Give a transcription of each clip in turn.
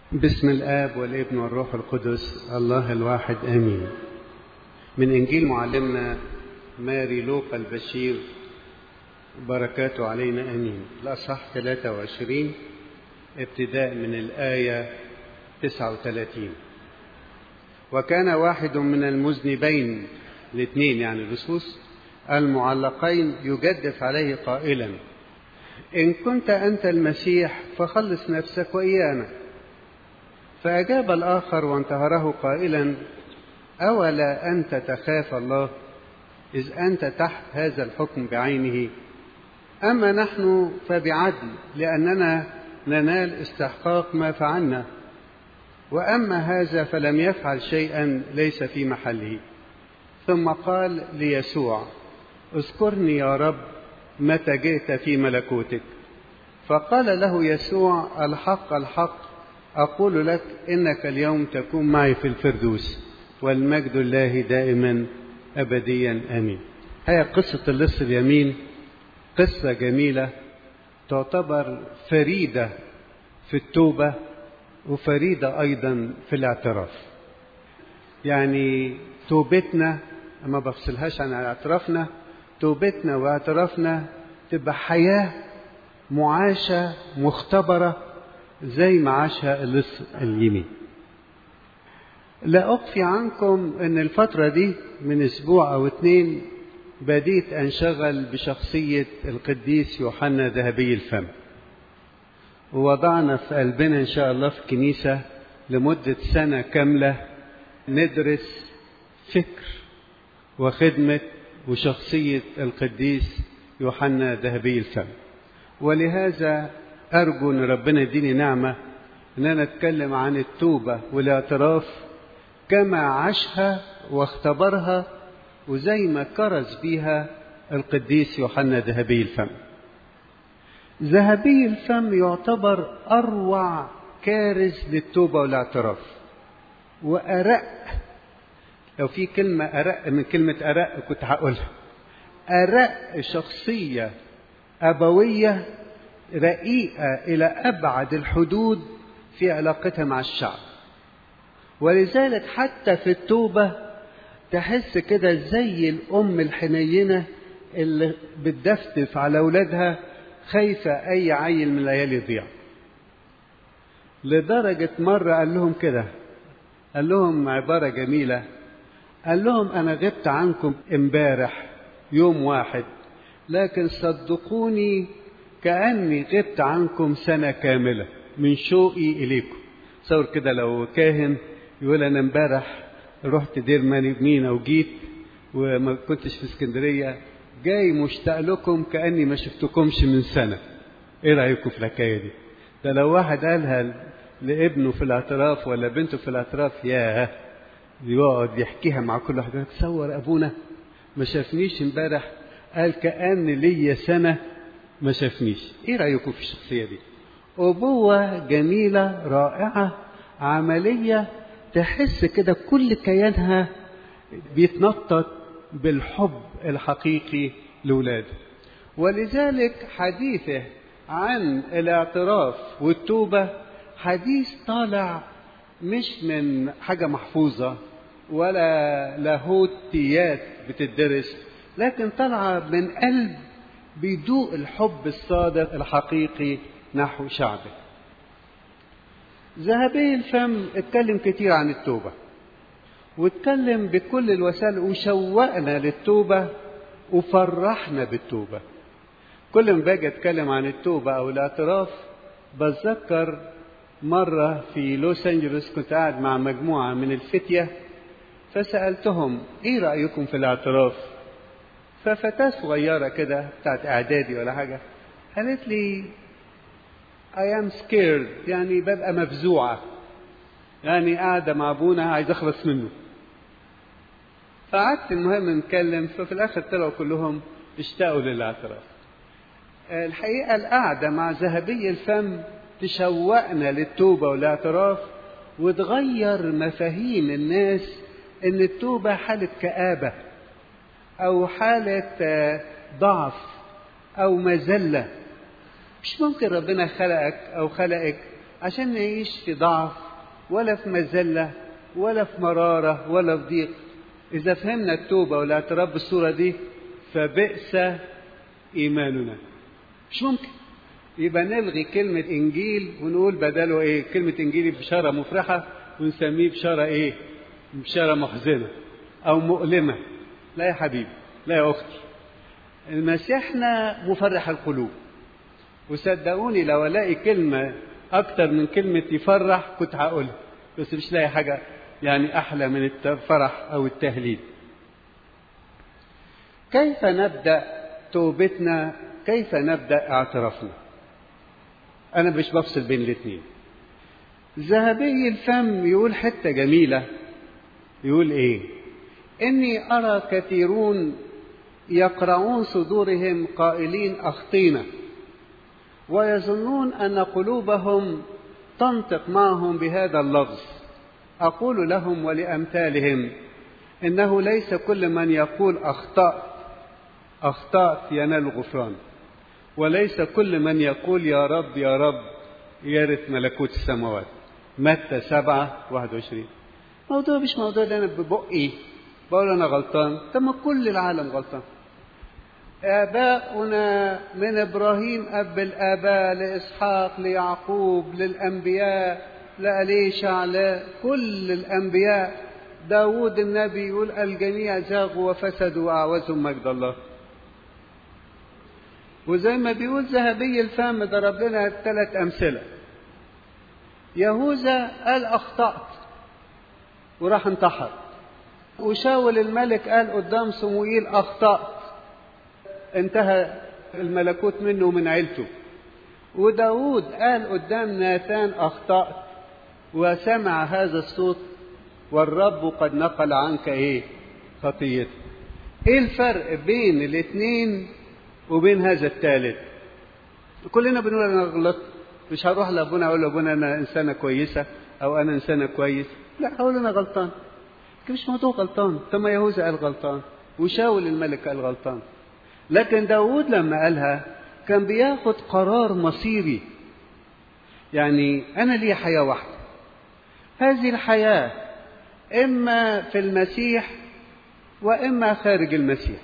بسم الآب والابن والروح القدس الله الواحد آمين من إنجيل معلمنا ماري لوقا البشير بركاته علينا آمين الأصحاح 23 ابتداء من الآية 39 وكان واحد من المذنبين الاثنين يعني اللصوص المعلقين يجدف عليه قائلا إن كنت أنت المسيح فخلص نفسك وإيانا فأجاب الآخر وانتهره قائلا أولا أنت تخاف الله إذ أنت تحت هذا الحكم بعينه أما نحن فبعدل لأننا ننال استحقاق ما فعلنا وأما هذا فلم يفعل شيئا ليس في محله ثم قال ليسوع اذكرني يا رب متى جئت في ملكوتك فقال له يسوع الحق الحق أقول لك إنك اليوم تكون معي في الفردوس والمجد الله دائما أبديا آمين هي قصة اللص اليمين قصة جميلة تعتبر فريدة في التوبة وفريدة أيضا في الاعتراف يعني توبتنا ما بفصلهاش عن اعترافنا توبتنا واعترافنا تبقى حياة معاشة مختبرة زي ما عاشها اللص اليمين لا أخفي عنكم أن الفترة دي من أسبوع أو اتنين بديت أنشغل بشخصية القديس يوحنا ذهبي الفم ووضعنا في قلبنا إن شاء الله في الكنيسة لمدة سنة كاملة ندرس فكر وخدمة وشخصية القديس يوحنا ذهبي الفم ولهذا أرجو أن ربنا يديني نعمة أن أنا أتكلم عن التوبة والاعتراف كما عاشها واختبرها وزي ما كرز بيها القديس يوحنا ذهبي الفم ذهبي الفم يعتبر أروع كارز للتوبة والاعتراف وأرق لو في كلمة أرق من كلمة أرق كنت هقولها أرق شخصية أبوية رقيقة إلى أبعد الحدود في علاقتها مع الشعب ولذلك حتى في التوبة تحس كده زي الأم الحنينة اللي بتدفدف على أولادها خايفة أي عيل من العيال يضيع لدرجة مرة قال لهم كده قال لهم عبارة جميلة قال لهم أنا غبت عنكم امبارح يوم واحد لكن صدقوني كأني غبت عنكم سنة كاملة من شوقي إليكم تصور كده لو كاهن يقول أنا امبارح رحت دير مينا وجيت وما كنتش في اسكندرية جاي مشتاق لكم كأني ما شفتكمش من سنة إيه رأيكم في الحكاية دي؟ ده لو واحد قالها لابنه في الاعتراف ولا بنته في الاعتراف ياه يقعد يحكيها مع كل واحد تصور أبونا ما شافنيش امبارح قال كأن ليا سنة ما شافنيش ايه رايكم في الشخصيه دي ابوه جميله رائعه عمليه تحس كده كل كيانها بيتنطط بالحب الحقيقي لاولاده ولذلك حديثه عن الاعتراف والتوبه حديث طالع مش من حاجه محفوظه ولا لاهوتيات بتدرس لكن طالعه من قلب بيدوق الحب الصادق الحقيقي نحو شعبه ذهبي الفم اتكلم كتير عن التوبة واتكلم بكل الوسائل وشوقنا للتوبة وفرحنا بالتوبة كل ما باجي اتكلم عن التوبة او الاعتراف بتذكر مرة في لوس انجلوس كنت قاعد مع مجموعة من الفتية فسألتهم ايه رأيكم في الاعتراف ففتاة صغيرة كده بتاعت إعدادي ولا حاجة قالت لي I am scared يعني ببقى مفزوعة يعني قاعدة مع أبونا عايز أخلص منه فقعدت المهم نتكلم ففي الآخر طلعوا كلهم اشتاقوا للاعتراف الحقيقة القعدة مع ذهبي الفم تشوقنا للتوبة والاعتراف وتغير مفاهيم الناس إن التوبة حالة كآبة أو حالة ضعف أو مذلة مش ممكن ربنا خلقك أو خلقك عشان نعيش في ضعف ولا في مذلة ولا في مرارة ولا في ضيق إذا فهمنا التوبة والاعتراف بالصورة دي فبئس إيماننا مش ممكن يبقى نلغي كلمة إنجيل ونقول بداله إيه كلمة إنجيل بشارة مفرحة ونسميه بشارة إيه بشارة محزنة أو مؤلمة لا يا حبيبي لا يا أختي المسيحنا مفرح القلوب وصدقوني لو الاقي كلمه اكتر من كلمه يفرح كنت هقولها بس مش لاقي حاجه يعني احلى من الفرح او التهليل كيف نبدا توبتنا كيف نبدا اعترافنا انا مش بفصل بين الاثنين ذهبي الفم يقول حته جميله يقول ايه اني ارى كثيرون يقرعون صدورهم قائلين اخطينا ويظنون ان قلوبهم تنطق معهم بهذا اللفظ اقول لهم ولامثالهم انه ليس كل من يقول اخطات اخطات ينال غفران وليس كل من يقول يا رب يا رب يرث ملكوت السماوات متى سبعة واحد وعشرين موضوع مش موضوع ده أنا ببقي بقول أنا غلطان طب ما كل العالم غلطان آباؤنا من إبراهيم أب الآباء لإسحاق ليعقوب للأنبياء لأليشع لكل الأنبياء داود النبي يقول الجميع زاغوا وفسدوا وأعوزهم مجد الله وزي ما بيقول ذهبي الفم ضرب لنا ثلاث أمثلة يهوذا قال أخطأت وراح انتحر وشاول الملك قال قدام صموئيل أخطأت انتهى الملكوت منه ومن عيلته وداود قال قدام ناثان أخطأت وسمع هذا الصوت والرب قد نقل عنك ايه خطيتك ايه الفرق بين الاثنين وبين هذا الثالث كلنا بنقول انا غلطت مش هروح لابونا اقول لابونا انا انسانه كويسه او انا انسانه كويس لا هقول انا غلطان مش موضوع غلطان طب ما يهوذا قال غلطان وشاول الملك قال غلطان لكن داود لما قالها كان بياخد قرار مصيري يعني انا لي حياه واحده هذه الحياه اما في المسيح واما خارج المسيح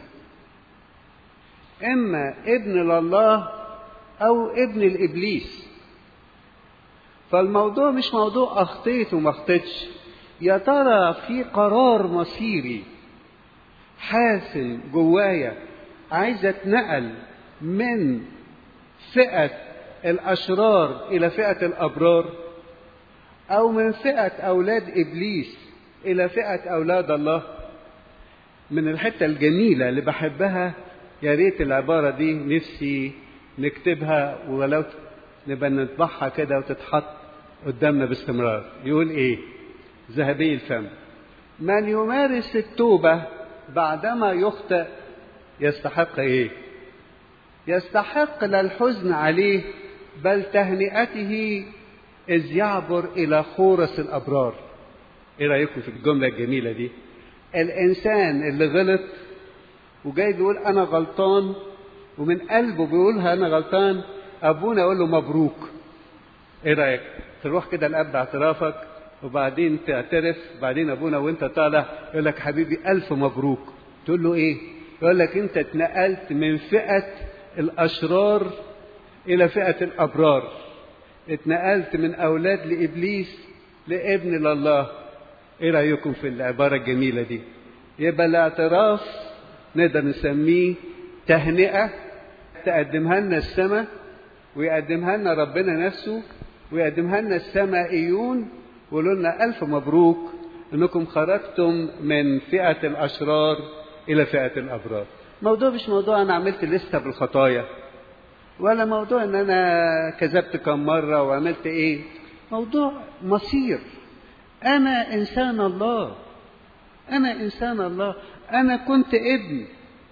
اما ابن لله او ابن الابليس فالموضوع مش موضوع اخطيت وما اخطيتش يا ترى في قرار مصيري حاسم جوايا عايز اتنقل من فئة الأشرار إلى فئة الأبرار أو من فئة أولاد إبليس إلى فئة أولاد الله من الحتة الجميلة اللي بحبها يا ريت العبارة دي نفسي نكتبها ولو نبقى نطبعها كده وتتحط قدامنا باستمرار يقول ايه ذهبي الفم من يمارس التوبة بعدما يخطئ يستحق ايه يستحق لا الحزن عليه بل تهنئته اذ يعبر الى خورس الابرار ايه رايكم في الجمله الجميله دي الانسان اللي غلط وجاي بيقول انا غلطان ومن قلبه بيقولها انا غلطان ابونا يقول له مبروك ايه رايك تروح كده لاب اعترافك وبعدين تعترف بعدين ابونا وانت طالع يقول لك حبيبي الف مبروك تقول له ايه يقول لك انت اتنقلت من فئه الاشرار الى فئه الابرار اتنقلت من اولاد لابليس لابن لله ايه رايكم في العباره الجميله دي يبقى الاعتراف نقدر نسميه تهنئه تقدمها لنا السماء ويقدمها لنا ربنا نفسه ويقدمها لنا السمائيون ويقولوا لنا الف مبروك انكم خرجتم من فئه الاشرار الى فئه الابرار موضوع مش موضوع انا عملت لسته بالخطايا ولا موضوع ان انا كذبت كم مره وعملت ايه موضوع مصير انا انسان الله انا انسان الله انا كنت ابن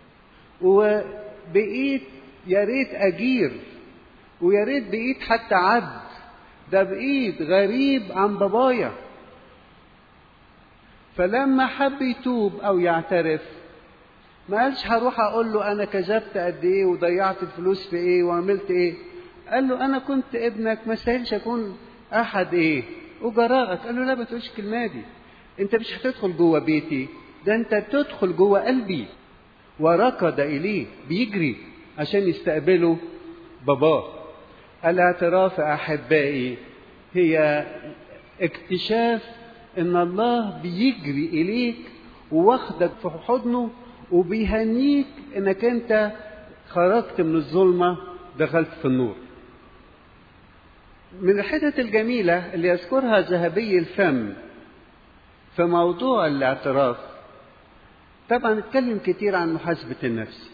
وبقيت يا ريت اجير ويا ريت بقيت حتى عبد ده بقيت غريب عن بابايا فلما حب يتوب او يعترف ما قالش هروح اقول له انا كذبت قد ايه وضيعت الفلوس في ايه وعملت ايه قال له انا كنت ابنك ما استاهلش اكون احد ايه اجراءك قال له لا ما تقولش الكلمه دي انت مش هتدخل جوه بيتي ده انت تدخل جوه قلبي وركض اليه بيجري عشان يستقبله باباه الاعتراف احبائي هي اكتشاف ان الله بيجري اليك وواخدك في حضنه وبيهنيك انك انت خرجت من الظلمه دخلت في النور من الحتت الجميله اللي يذكرها ذهبي الفم في موضوع الاعتراف طبعا اتكلم كتير عن محاسبه النفس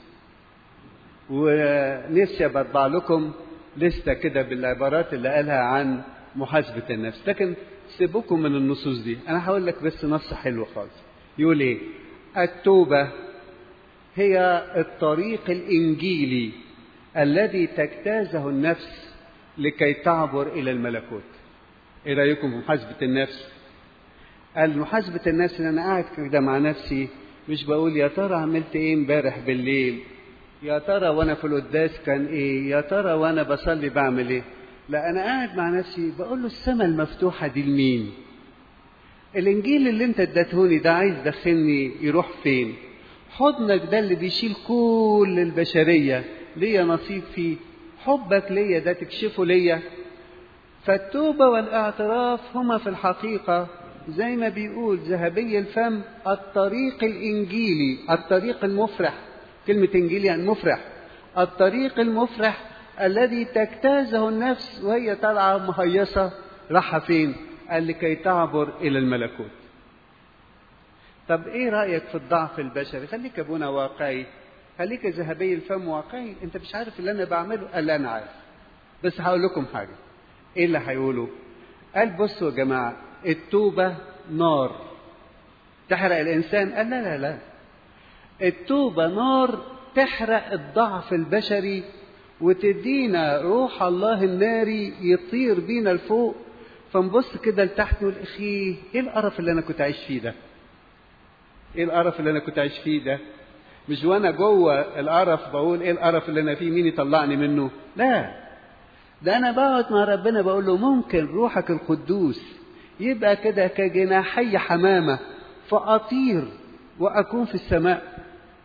ونفسي بطبع لكم لستة كده بالعبارات اللي قالها عن محاسبة النفس لكن سيبوكم من النصوص دي أنا هقول لك بس نص حلو خالص يقول إيه التوبة هي الطريق الإنجيلي الذي تجتازه النفس لكي تعبر إلى الملكوت إيه رأيكم في محاسبة النفس قال محاسبة النفس إن أنا قاعد كده مع نفسي مش بقول يا ترى عملت إيه امبارح بالليل يا ترى وانا في القداس كان ايه يا ترى وانا بصلي بعمل ايه لا انا قاعد مع نفسي بقول له السماء المفتوحه دي لمين الانجيل اللي انت اديتهوني ده عايز دخلني يروح فين حضنك ده اللي بيشيل كل البشريه ليا نصيب فيه حبك ليا ده تكشفه ليا فالتوبه والاعتراف هما في الحقيقه زي ما بيقول ذهبي الفم الطريق الانجيلي الطريق المفرح كلمة إنجيل يعني مفرح الطريق المفرح الذي تجتازه النفس وهي طالعة مهيصة راحة فين؟ قال لكي تعبر إلى الملكوت طب إيه رأيك في الضعف البشري؟ خليك أبونا واقعي خليك ذهبي الفم واقعي أنت مش عارف اللي أنا بعمله؟ قال لا أنا عارف بس هقول لكم حاجة إيه اللي هيقولوا؟ قال بصوا يا جماعة التوبة نار تحرق الإنسان؟ قال لا لا لا التوبة نار تحرق الضعف البشري وتدينا روح الله الناري يطير بينا لفوق فنبص كده لتحت نقول اخي ايه القرف اللي انا كنت عايش فيه ده ايه القرف اللي انا كنت عايش فيه ده مش وانا جوه القرف بقول ايه القرف اللي انا فيه مين يطلعني منه لا ده انا بقعد مع ربنا بقول له ممكن روحك القدوس يبقى كده كجناحي حمامه فاطير واكون في السماء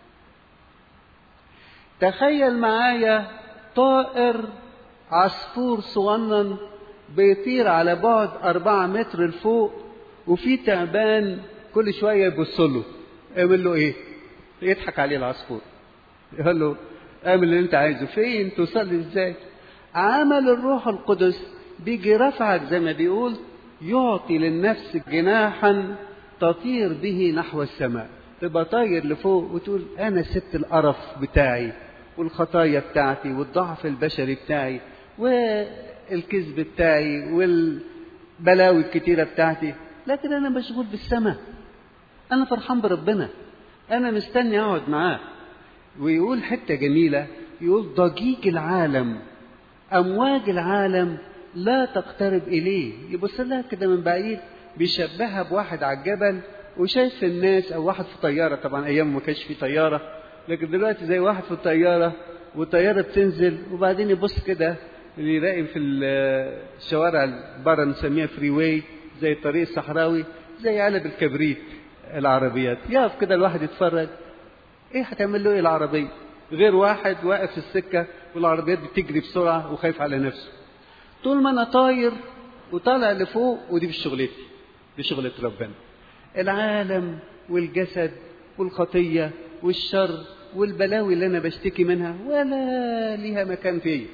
تخيل معايا طائر عصفور صغنن بيطير على بعد أربعة متر لفوق وفي تعبان كل شوية يبص له يعمل له إيه؟ يضحك عليه العصفور يقول له اعمل اللي أنت عايزه فين؟ توصل إزاي؟ عمل الروح القدس بيجي رفعك زي ما بيقول يعطي للنفس جناحا تطير به نحو السماء تبقى طاير لفوق وتقول انا سبت القرف بتاعي والخطايا بتاعتي والضعف البشري بتاعي والكذب بتاعي والبلاوي الكتيرة بتاعتي لكن أنا مشغول بالسماء أنا فرحان بربنا أنا مستني أقعد معاه ويقول حتة جميلة يقول ضجيج العالم أمواج العالم لا تقترب إليه يبص لها كده من بعيد بيشبهها بواحد على الجبل وشايف الناس أو واحد في طيارة طبعا أيام ما كانش في طيارة لكن دلوقتي زي واحد في الطيارة والطيارة بتنزل وبعدين يبص كده يلاقي في الشوارع بره نسميها فري واي زي الطريق الصحراوي زي علب الكبريت العربيات يقف كده الواحد يتفرج ايه هتعمل له ايه العربية غير واحد واقف في السكة والعربيات بتجري بسرعة وخايف على نفسه طول ما انا طاير وطالع لفوق ودي مش شغلتي دي شغلة ربنا العالم والجسد والخطية والشر والبلاوي اللي انا بشتكي منها ولا ليها مكان فيا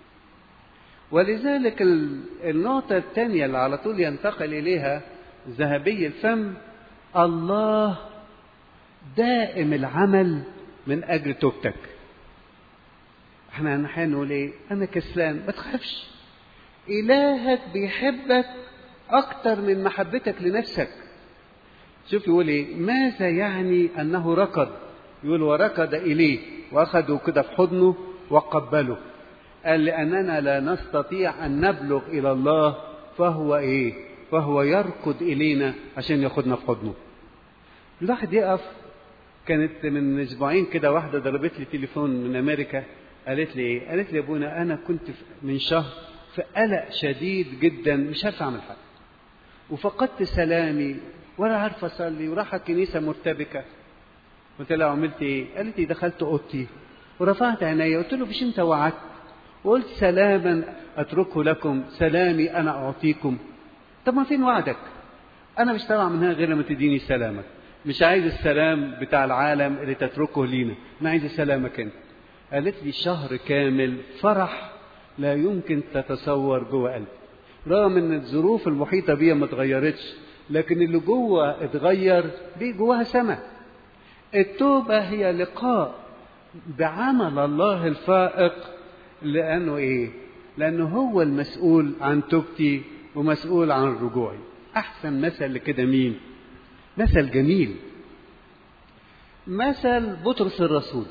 ولذلك النقطة الثانية اللي على طول ينتقل إليها ذهبي الفم الله دائم العمل من أجل توبتك احنا نحن نقول ايه انا كسلان ما تخافش الهك بيحبك اكتر من محبتك لنفسك شوف يقول ايه ماذا يعني انه ركض يقول وركض اليه واخذه كده في حضنه وقبله قال لاننا لا نستطيع ان نبلغ الى الله فهو ايه فهو يركض الينا عشان ياخدنا في حضنه الواحد يقف كانت من اسبوعين كده واحده ضربت لي تليفون من امريكا قالت لي ايه قالت لي يا ابونا انا كنت من شهر في قلق شديد جدا مش عارف اعمل حاجه وفقدت سلامي ولا عارف اصلي وراح الكنيسه مرتبكه قلت لها عملت ايه؟ قالت لي دخلت اوضتي ورفعت عيني قلت له مش انت وعدت وقلت سلاما اتركه لكم سلامي انا اعطيكم طب ما فين وعدك؟ انا مش طالع من هنا غير لما تديني سلامك مش عايز السلام بتاع العالم اللي تتركه لينا انا عايز سلامك انت قالت لي شهر كامل فرح لا يمكن تتصور جوه قلبي رغم ان الظروف المحيطه بيا ما اتغيرتش لكن اللي جوه اتغير دي جواها سماء التوبه هي لقاء بعمل الله الفائق لانه ايه لانه هو المسؤول عن توبتي ومسؤول عن رجوعي احسن مثل لكده مين مثل جميل مثل بطرس الرسول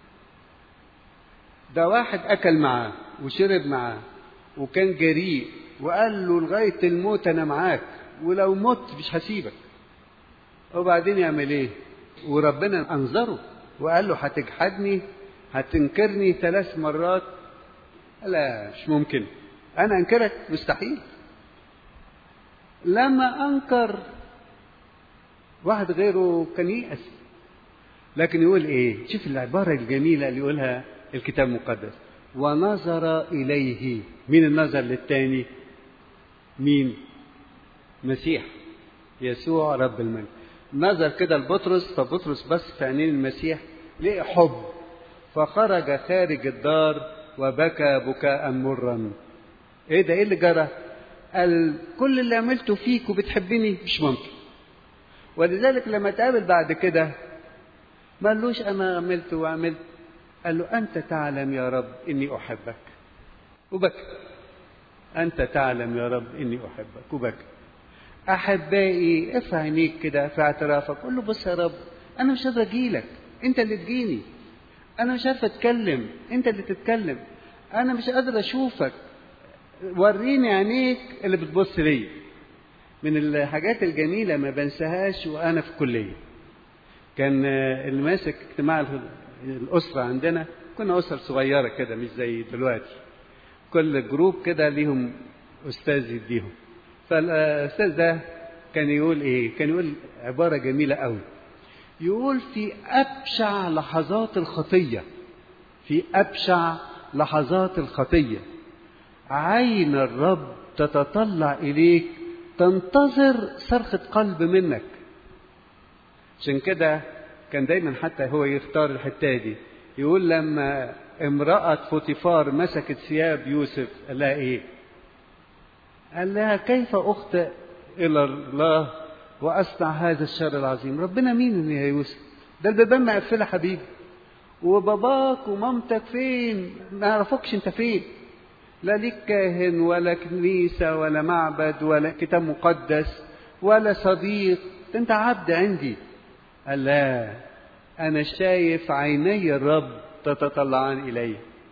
ده واحد اكل معاه وشرب معاه وكان جريء وقال له لغايه الموت انا معاك ولو مت مش هسيبك وبعدين يعمل ايه وربنا انظره وقال له هتجحدني هتنكرني ثلاث مرات لا مش ممكن انا انكرك مستحيل لما انكر واحد غيره كان ييأس لكن يقول ايه شوف العباره الجميله اللي يقولها الكتاب المقدس ونظر اليه مين النظر للتاني مين مسيح يسوع رب المجد نظر كده لبطرس فبطرس بص في عينين المسيح لقي حب فخرج خارج الدار وبكى بكاء مرا ايه ده ايه اللي جرى قال كل اللي عملته فيك وبتحبني مش ممكن ولذلك لما تقابل بعد كده ما قالوش انا عملت وعملت قال له انت تعلم يا رب اني احبك وبكى انت تعلم يا رب اني احبك وبكى احبائي ارفع عينيك كده في اعترافك قول له بص يا رب انا مش قادر اجيلك انت اللي تجيني انا مش عارف اتكلم انت اللي تتكلم انا مش قادر اشوفك وريني عينيك اللي بتبص لي من الحاجات الجميله ما بنساهاش وانا في الكليه كان اللي ماسك اجتماع الاسره عندنا كنا اسر صغيره كده مش زي دلوقتي كل جروب كده ليهم استاذ يديهم فالاستاذ ده كان يقول ايه كان يقول عباره جميله قوي يقول في ابشع لحظات الخطيه في ابشع لحظات الخطيه عين الرب تتطلع اليك تنتظر صرخه قلب منك عشان كده كان دايما حتى هو يختار الحته دي يقول لما امرأة فوتيفار مسكت ثياب يوسف قال لها ايه؟ قال لها كيف اخطئ الى الله واصنع هذا الشر العظيم؟ ربنا مين يا يوسف؟ ده البيبان مقفله حبيبي وباباك ومامتك فين؟ ما يعرفوكش انت فين؟ لا ليك كاهن ولا كنيسة ولا معبد ولا كتاب مقدس ولا صديق انت عبد عندي قال لا انا شايف عيني الرب تتطلعان اليه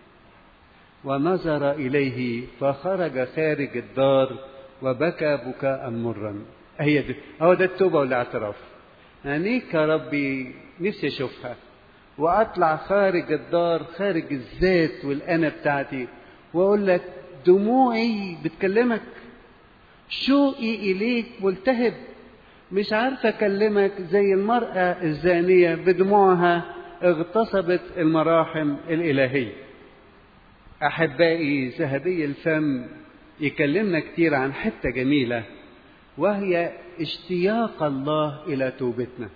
ونظر اليه فخرج خارج الدار وبكى بكاء مرا هي دي هو ده التوبه والاعتراف عينيك يا ربي نفسي اشوفها واطلع خارج الدار خارج الذات والانا بتاعتي واقول لك دموعي بتكلمك شوقي اليك ملتهب مش عارفه اكلمك زي المراه الزانيه بدموعها اغتصبت المراحم الالهيه احبائي ذهبي الفم يكلمنا كتير عن حته جميله وهي اشتياق الله الى توبتنا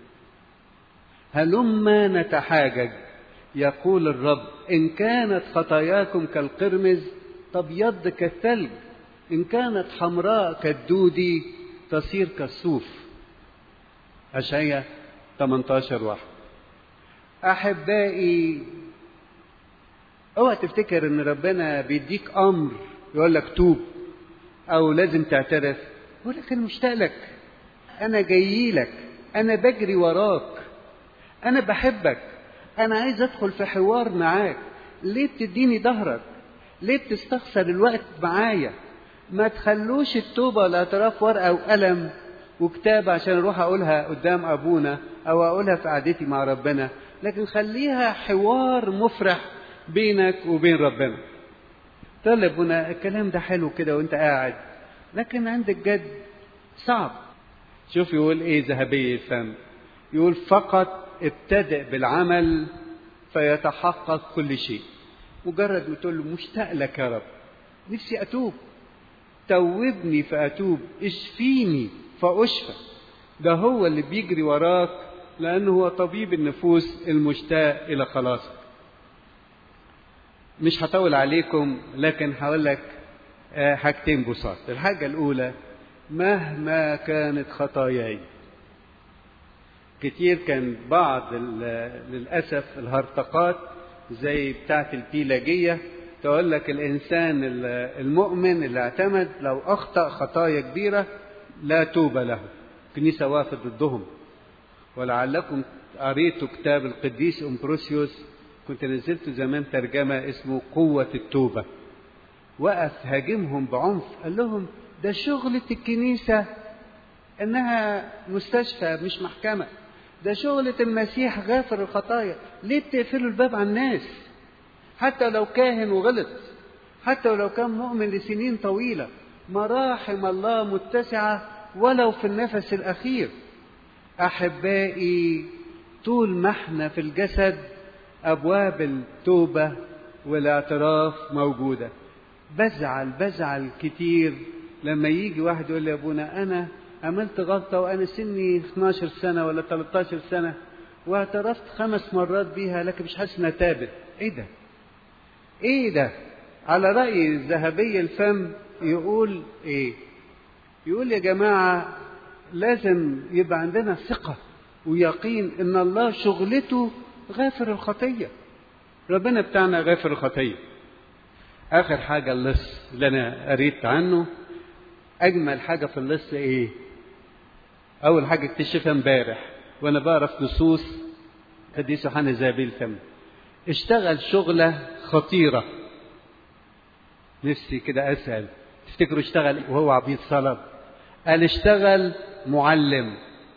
هلما نتحاجج يقول الرب ان كانت خطاياكم كالقرمز تبيض كالثلج ان كانت حمراء كالدودي تصير كالصوف اشعياء 18 واحد احبائي اوعى تفتكر ان ربنا بيديك امر يقول لك توب او لازم تعترف يقول لك انا مشتاق لك انا جاي لك انا بجري وراك انا بحبك انا عايز ادخل في حوار معاك ليه بتديني ظهرك ليه بتستخسر الوقت معايا ما تخلوش التوبة والاعتراف ورقة وقلم وكتاب عشان اروح اقولها قدام ابونا او اقولها في قعدتي مع ربنا لكن خليها حوار مفرح بينك وبين ربنا طلب هنا الكلام ده حلو كده وانت قاعد لكن عند الجد صعب شوف يقول ايه ذهبي الفم يقول فقط ابتدئ بالعمل فيتحقق كل شيء مجرد ما تقول له مشتاق لك يا رب نفسي اتوب توبني فاتوب اشفيني فاشفى ده هو اللي بيجري وراك لانه هو طبيب النفوس المشتاق الى خلاصك مش هطول عليكم لكن هقول لك حاجتين بساط الحاجه الاولى مهما كانت خطاياي كتير كان بعض للأسف الهرطقات زي بتاعة البيلاجية تقول لك الإنسان المؤمن اللي اعتمد لو أخطأ خطايا كبيرة لا توب له الكنيسة وقفت ضدهم ولعلكم قريتوا كتاب القديس أمبروسيوس كنت نزلت زمان ترجمة اسمه قوة التوبة وقف هاجمهم بعنف قال لهم ده شغلة الكنيسة إنها مستشفى مش محكمة ده شغلة المسيح غافر الخطايا ليه بتقفلوا الباب على الناس حتى لو كاهن وغلط حتى ولو كان مؤمن لسنين طويلة مراحم الله متسعة ولو في النفس الأخير أحبائي طول ما احنا في الجسد أبواب التوبة والاعتراف موجودة بزعل بزعل كتير لما يجي واحد يقول لي يا ابونا أنا عملت غلطة وأنا سني 12 سنة ولا 13 سنة واعترفت خمس مرات بيها لكن مش حاسس إنها تابت إيه ده؟ إيه ده؟ على رأي الذهبي الفم يقول إيه؟ يقول يا جماعة لازم يبقى عندنا ثقة ويقين إن الله شغلته غافر الخطية ربنا بتاعنا غافر الخطية آخر حاجة اللص اللي أنا قريت عنه أجمل حاجة في اللص إيه؟ أول حاجة اكتشفها امبارح وأنا بعرف نصوص قديس يوحنا زابيل الفم اشتغل شغلة خطيرة نفسي كده أسأل تفتكروا اشتغل وهو عبيد صلب قال اشتغل معلم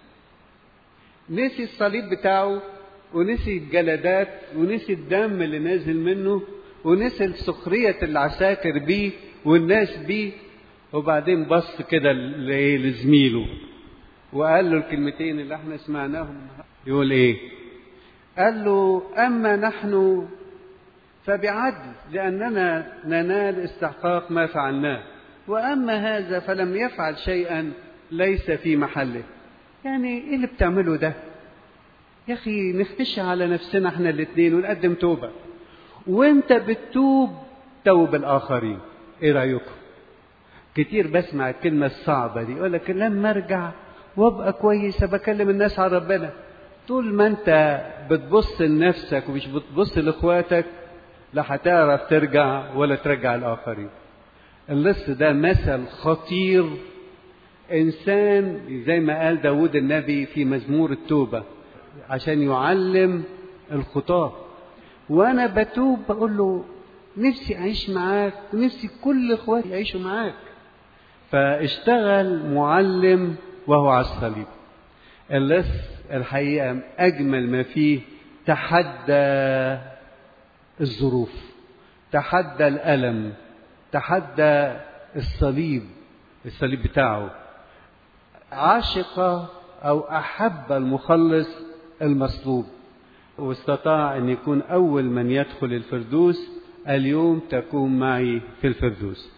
نسي الصليب بتاعه ونسي الجلدات ونسي الدم اللي نازل منه ونسي سخرية العساكر بيه والناس بيه وبعدين بص كده لزميله وقال له الكلمتين اللي احنا سمعناهم يقول ايه قال له اما نحن فبعدل لاننا ننال استحقاق ما فعلناه واما هذا فلم يفعل شيئا ليس في محله يعني ايه اللي بتعمله ده يا اخي نختشي على نفسنا احنا الاثنين ونقدم توبه وانت بتتوب توب الاخرين ايه رايكم كتير بسمع الكلمه الصعبه دي يقول لك لما ارجع وابقى كويسه بكلم الناس عن ربنا طول ما انت بتبص لنفسك ومش بتبص لاخواتك لا هتعرف ترجع ولا ترجع الاخرين اللص ده مثل خطير انسان زي ما قال داود النبي في مزمور التوبه عشان يعلم الخطاه وانا بتوب بقول له نفسي اعيش معاك ونفسي كل اخواتي يعيشوا معاك فاشتغل معلم وهو على الصليب اللص الحقيقه اجمل ما فيه تحدى الظروف تحدى الالم تحدى الصليب الصليب بتاعه عاشق او احب المخلص المصلوب واستطاع ان يكون اول من يدخل الفردوس اليوم تكون معي في الفردوس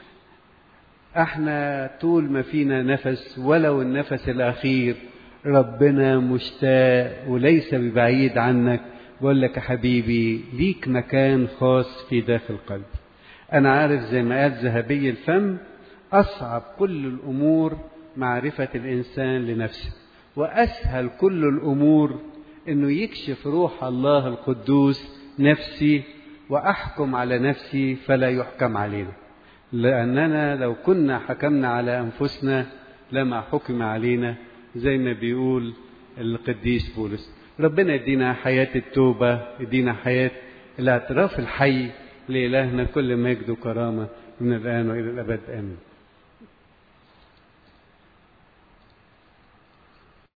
احنا طول ما فينا نفس ولو النفس الاخير ربنا مشتاق وليس ببعيد عنك بقول لك يا حبيبي ليك مكان خاص في داخل قلبي انا عارف زي ما قال ذهبي الفم اصعب كل الامور معرفه الانسان لنفسه واسهل كل الامور انه يكشف روح الله القدوس نفسي واحكم على نفسي فلا يحكم علينا لاننا لو كنا حكمنا على انفسنا لما حكم علينا زي ما بيقول القديس بولس ربنا يدينا حياه التوبه يدينا حياه الاعتراف الحي لالهنا كل مجد وكرامه من الان والى الابد امين